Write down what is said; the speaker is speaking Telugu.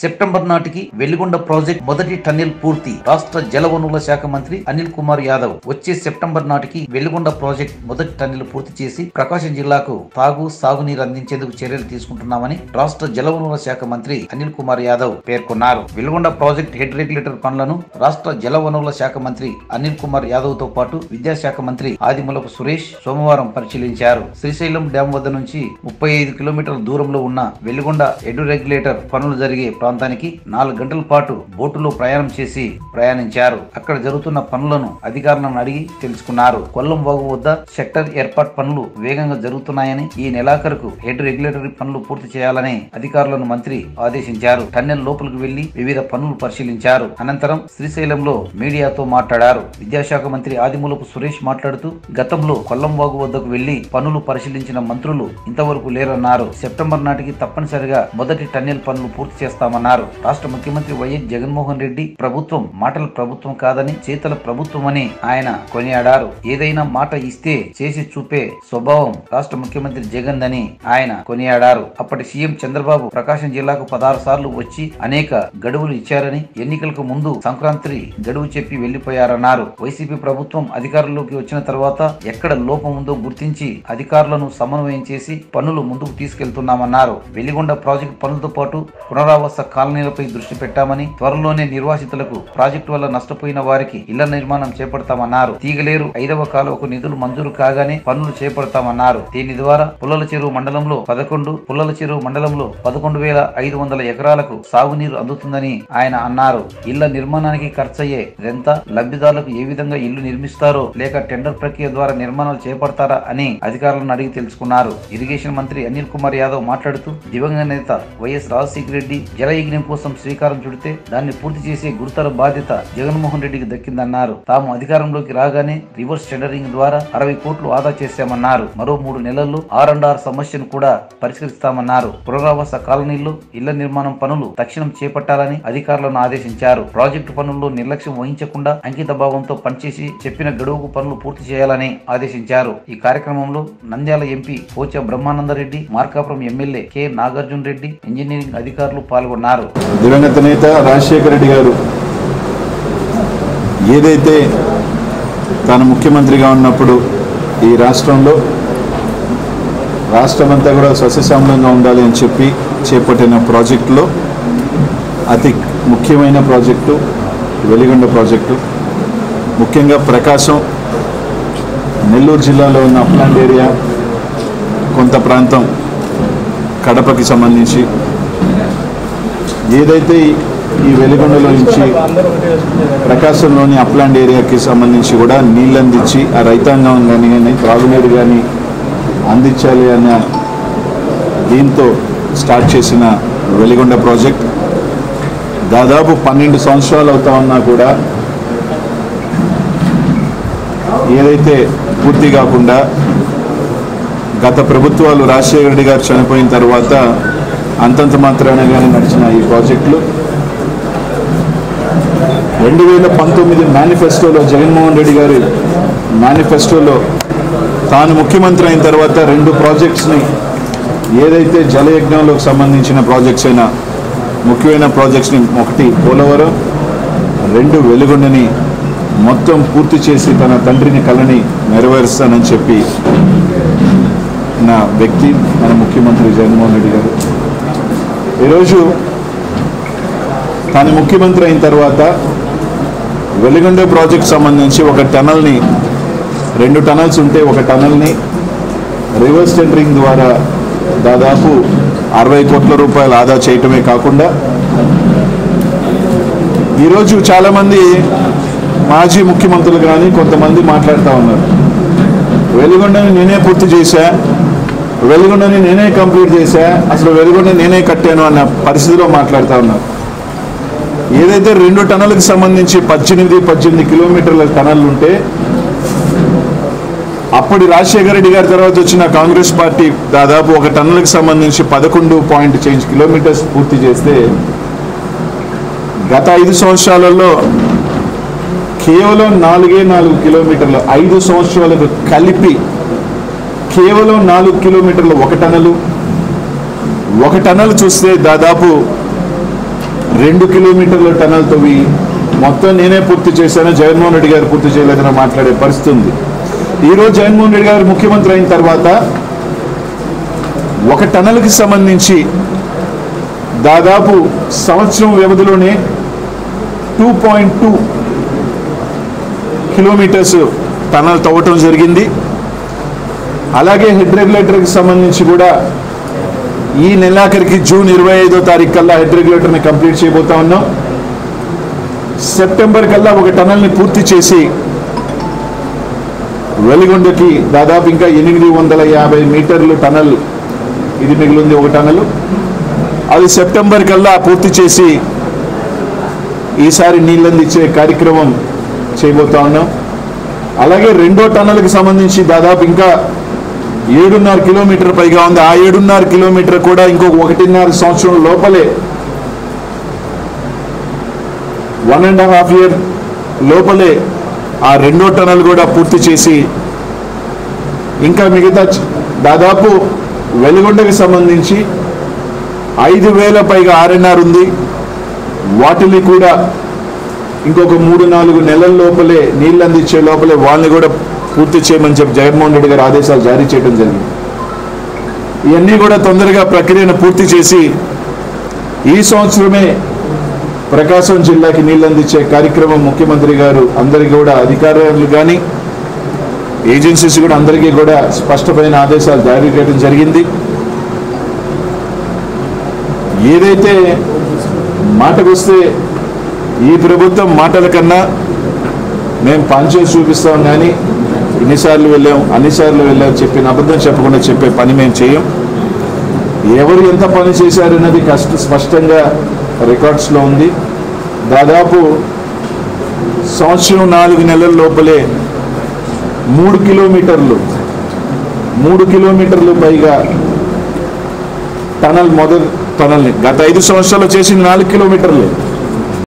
సెప్టెంబర్ నాటికి వెలిగొండ ప్రాజెక్ట్ మొదటి టన్నెల్ పూర్తి రాష్ట్ర జలవనరుల శాఖ మంత్రి అనిల్ కుమార్ యాదవ్ వచ్చే సెప్టెంబర్ నాటికి వెలిగొండ ప్రాజెక్ట్ మొదటి టన్నెల్ పూర్తి చేసి ప్రకాశం జిల్లాకు తాగు సాగునీరు అందించేందుకు చర్యలు తీసుకుంటున్నామని రాష్ట్ర జలవనరుల శాఖ మంత్రి అనిల్ కుమార్ యాదవ్ పేర్కొన్నారు వెలిగొండ ప్రాజెక్ట్ హెడ్ రెగ్యులేటర్ పనులను రాష్ట్ర జలవనరుల శాఖ మంత్రి అనిల్ కుమార్ యాదవ్ తో పాటు విద్యాశాఖ మంత్రి ఆదిమూలపు సురేష్ సోమవారం పరిశీలించారు శ్రీశైలం డ్యాం వద్ద నుంచి ముప్పై ఐదు కిలోమీటర్ల దూరంలో ఉన్న వెలిగొండ ఎడు రెగ్యులేటర్ పనులు జరిగే ప్రాంతానికి నాలుగు గంటల పాటు బోటులో ప్రయాణం చేసి ప్రయాణించారు అక్కడ జరుగుతున్న పనులను అధికారులను అడిగి తెలుసుకున్నారు కొల్లం వాగు వద్ద సెక్టర్ ఏర్పాటు పనులు వేగంగా జరుగుతున్నాయని ఈ నెలాఖరుకు హెడ్ రెగ్యులేటరీ పనులు పూర్తి చేయాలని అధికారులను మంత్రి ఆదేశించారు టన్నెల్ లోపలికి వెళ్లి వివిధ పనులు పరిశీలించారు అనంతరం శ్రీశైలంలో మీడియాతో మాట్లాడారు విద్యాశాఖ మంత్రి ఆదిమూలపు సురేష్ మాట్లాడుతూ గతంలో కొల్లం వాగు వద్దకు వెళ్లి పనులు పరిశీలించిన మంత్రులు ఇంతవరకు లేరన్నారు సెప్టెంబర్ నాటికి తప్పనిసరిగా మొదటి టన్నెల్ పనులు పూర్తి చేస్తామన్నారు రాష్ట్ర ముఖ్యమంత్రి వైఎస్ జగన్మోహన్ రెడ్డి ప్రభుత్వం మాటల ప్రభుత్వం కాదని చేతల ప్రభుత్వం అని ఆయన కొనియాడారు ఏదైనా మాట ఇస్తే చేసి చూపే స్వభావం రాష్ట్ర ముఖ్యమంత్రి జగన్ అని ఆయన కొనియాడారు అప్పటి సీఎం చంద్రబాబు ప్రకాశం జిల్లాకు పదహారు సార్లు వచ్చి అనేక గడువులు ఇచ్చారని ఎన్నికలకు ముందు సంక్రాంతి గడువు చెప్పి వెళ్లిపోయారన్నారు వైసీపీ ప్రభుత్వం అధికారంలోకి వచ్చిన తర్వాత ఎక్కడ లోపం ఉందో గుర్తించి అధికారులను సమన్వయం చేసి పనులు ముందుకు తీసుకెళ్తున్నామన్నారు వెలిగొండ ప్రాజెక్టు పనులతో పాటు పునరావాస కాలనీలపై దృష్టి పెట్టామని త్వరలోనే నిర్వాసితులకు ప్రాజెక్టు వల్ల నష్టపోయిన వారికి ఇళ్ల నిర్మాణం చేపడతామన్నారు తీగలేరు ఐదవ కాలువకు నిధులు మంజూరు కాగానే పనులు చేపడతామన్నారు దీని ద్వారా పుల్లల చెరువు మండలంలో పదకొండు పుల్లల చెరువు మండలంలో పదకొండు వేల ఐదు వందల ఎకరాలకు సాగునీరు అందుతుందని ఆయన అన్నారు ఇళ్ల నిర్మాణానికి ఖర్చయ్యే ఎంత లబ్ధిదారులకు ఏ విధంగా ఇల్లు నిర్మిస్తారో లేక టెండర్ ప్రక్రియ ద్వారా నిర్మాణాలు చేపడతారా అని అధికారులను అడిగి తెలుసుకున్నారు ఇరిగేషన్ మంత్రి అనిల్ కుమార్ యాదవ్ మాట్లాడుతూ దివంగత నేత వైఎస్ రాజశేఖర రెడ్డి జల యజ్ఞం కోసం శ్రీకారం చుడితే దాన్ని పూర్తి చేసే గురుతర బాధ్యత జగన్మోహన్ రెడ్డికి దక్కిందన్నారు తాము అధికారంలోకి రాగానే రివర్స్ టెండరింగ్ ద్వారా అరవై కోట్లు ఆదా చేశామన్నారు మరో మూడు నెలల్లో ఆర్ అండ్ ఆర్ సమస్యను కూడా పరిష్కరిస్తామన్నారు పునరావాస కాలనీల్లో ఇళ్ల నిర్మాణం పనులు తక్షణం చేపట్టాలని అధికారులను ఆదేశించారు ప్రాజెక్టు పనుల్లో నిర్లక్ష్యం వహించకుండా అంకిత భావంతో పనిచేసి చెప్పిన గడువుకు పనులు పూర్తి చేయాలని ఆదేశించారు ఈ కార్యక్రమంలో Nandyal MP Pocha Brahmananda Reddy Markapuram MLA K Nagarjuna Reddy engineering అధికారులు పాల్గొన్నారు దివంగత నేత రాజశేఖర రెడ్డి గారు ఏదైతే తాను ముఖ్యమంత్రిగా ఉన్నప్పుడు ఈ రాష్ట్రంలో రాష్ట్రమంతా కూడా సస్యశ్యామలంగా ఉండాలి అని చెప్పి చేపట్టిన ప్రాజెక్టులో అతి ముఖ్యమైన ప్రాజెక్టు వెలిగొండ ప్రాజెక్టు ముఖ్యంగా ప్రకాశం నెల్లూరు జిల్లాలో ఉన్న అప్లాండ్ ఏరియా కొంత ప్రాంతం కడపకి సంబంధించి ఏదైతే ఈ- ఈ వెలిగొండలో నుంచి ప్రకాశంలోని అప్లాండ్ ఏరియాకి సంబంధించి కూడా నీళ్ళు అందించి ఆ రైతాంగం కానీ కానీ త్రాగునీరు కానీ అందించాలి అన్న దీంతో స్టార్ట్ చేసిన వెలిగొండ ప్రాజెక్ట్ దాదాపు పన్నెండు సంవత్సరాలు అవుతా ఉన్నా కూడా ఏదైతే పూర్తి కాకుండా గత ప్రభుత్వాలు రాజశేఖర రెడ్డి గారు చనిపోయిన తర్వాత అంతంత మాత్రానగానే నడిచిన ఈ ప్రాజెక్టులు రెండు వేల పంతొమ్మిది మేనిఫెస్టోలో జగన్మోహన్ రెడ్డి గారి మేనిఫెస్టోలో తాను ముఖ్యమంత్రి అయిన తర్వాత రెండు ప్రాజెక్ట్స్ని ఏదైతే జలయజ్ఞంలోకి సంబంధించిన ప్రాజెక్ట్స్ అయినా ముఖ్యమైన ప్రాజెక్ట్స్ని ఒకటి పోలవరం రెండు వెలుగొండని మొత్తం పూర్తి చేసి తన తండ్రిని కళని నెరవేరుస్తానని చెప్పి నా వ్యక్తి మన ముఖ్యమంత్రి జగన్మోహన్ రెడ్డి గారు ఈరోజు తాను ముఖ్యమంత్రి అయిన తర్వాత వెలిగొండ ప్రాజెక్ట్ సంబంధించి ఒక టనల్ని రెండు టనల్స్ ఉంటే ఒక టనల్ని రివర్స్ టెండరింగ్ ద్వారా దాదాపు అరవై కోట్ల రూపాయలు ఆదా చేయటమే కాకుండా ఈరోజు చాలామంది మాజీ ముఖ్యమంత్రులు కానీ కొంతమంది మాట్లాడుతూ ఉన్నారు వెలిగొండని నేనే పూర్తి చేశా వెలిగొండని నేనే కంప్లీట్ చేశా అసలు వెలిగొండ నేనే కట్టాను అన్న పరిస్థితిలో మాట్లాడుతూ ఉన్నారు ఏదైతే రెండు టన్నులకు సంబంధించి పద్దెనిమిది పద్దెనిమిది కిలోమీటర్ల టనల్ ఉంటే అప్పటి రాజశేఖర రెడ్డి గారి తర్వాత వచ్చిన కాంగ్రెస్ పార్టీ దాదాపు ఒక టన్నులకు సంబంధించి పదకొండు పాయింట్ చేంజ్ కిలోమీటర్స్ పూర్తి చేస్తే గత ఐదు సంవత్సరాలలో కేవలం నాలుగే నాలుగు కిలోమీటర్లు ఐదు సంవత్సరాలకు కలిపి కేవలం నాలుగు కిలోమీటర్లు ఒక టనలు ఒక టనల్ చూస్తే దాదాపు రెండు కిలోమీటర్ల టనల్ తవ్వి మొత్తం నేనే పూర్తి చేశాను జగన్మోహన్ రెడ్డి గారు పూర్తి చేయలేదని మాట్లాడే పరిస్థితి ఉంది ఈరోజు జగన్మోహన్ రెడ్డి గారు ముఖ్యమంత్రి అయిన తర్వాత ఒక టనల్కి సంబంధించి దాదాపు సంవత్సరం వ్యవధిలోనే two point two kilometres tunnel తవ్వటం జరిగింది అలాగే హెడ్ రెగ్యులేటర్కి సంబంధించి కూడా ఈ నెలాఖరికి జూన్ ఇరవై ఐదో తారీఖు కల్లా హెడ్ రెగ్యులేటర్ని కంప్లీట్ చేయబోతా ఉన్నాం సెప్టెంబర్ కల్లా ఒక టనల్ని పూర్తి చేసి వెలిగొండకి దాదాపు ఇంకా ఎనిమిది వందల యాభై మీటర్లు టనల్ ఇది మిగిలింది ఒక టనల్ అది సెప్టెంబర్ కల్లా పూర్తి చేసి ఈసారి నీళ్ళందిచ్చే కార్యక్రమం చేయబోతా ఉన్నాం అలాగే రెండో టన్నల్కి సంబంధించి దాదాపు ఇంకా ఏడున్నర కిలోమీటర్ పైగా ఉంది ఆ ఏడున్నర కిలోమీటర్ కూడా ఇంకొక ఒకటిన్నర సంవత్సరం లోపలే వన్ అండ్ హాఫ్ ఇయర్ లోపలే ఆ రెండో టనల్ కూడా పూర్తి చేసి ఇంకా మిగతా చ- దాదాపు వెలుగొండకి సంబంధించి ఐదు వేల పైగా ఆర్ఎన్ఆర్ ఉంది వాటిని కూడా ఇంకొక మూడు నాలుగు నెలల లోపలే నీళ్ళు అందించే లోపలే వాళ్ళని కూడా పూర్తి చేయమని చెప్పి జగన్మోహన్ రెడ్డి గారు ఆదేశాలు జారీ చేయడం జరిగింది ఇవన్నీ కూడా తొందరగా ప్రక్రియను పూర్తి చేసి ఈ సంవత్సరమే ప్రకాశం జిల్లాకి నీళ్ళు అందించే కార్యక్రమం ముఖ్యమంత్రి గారు అందరికీ కూడా అధికారులు కానీ ఏజెన్సీస్ కూడా అందరికీ కూడా స్పష్టమైన ఆదేశాలు జారీ చేయడం జరిగింది ఏదైతే మాటకు వస్తే ఈ ప్రభుత్వం మాటల కన్నా మేము పనిచేసి చూపిస్తాం కానీ ఇన్నిసార్లు వెళ్ళాం అన్నిసార్లు వెళ్ళాం చెప్పిన అబద్ధం చెప్పకుండా చెప్పే పని మేము చేయం ఎవరు ఎంత పని చేశారన్నది కష్ట స్పష్టంగా రికార్డ్స్లో ఉంది దాదాపు సంవత్సరం నాలుగు నెలల లోపలే మూడు కిలోమీటర్లు మూడు కిలోమీటర్లు పైగా టనల్ మొదటి టనల్ని గత ఐదు సంవత్సరాలు చేసింది నాలుగు కిలోమీటర్లే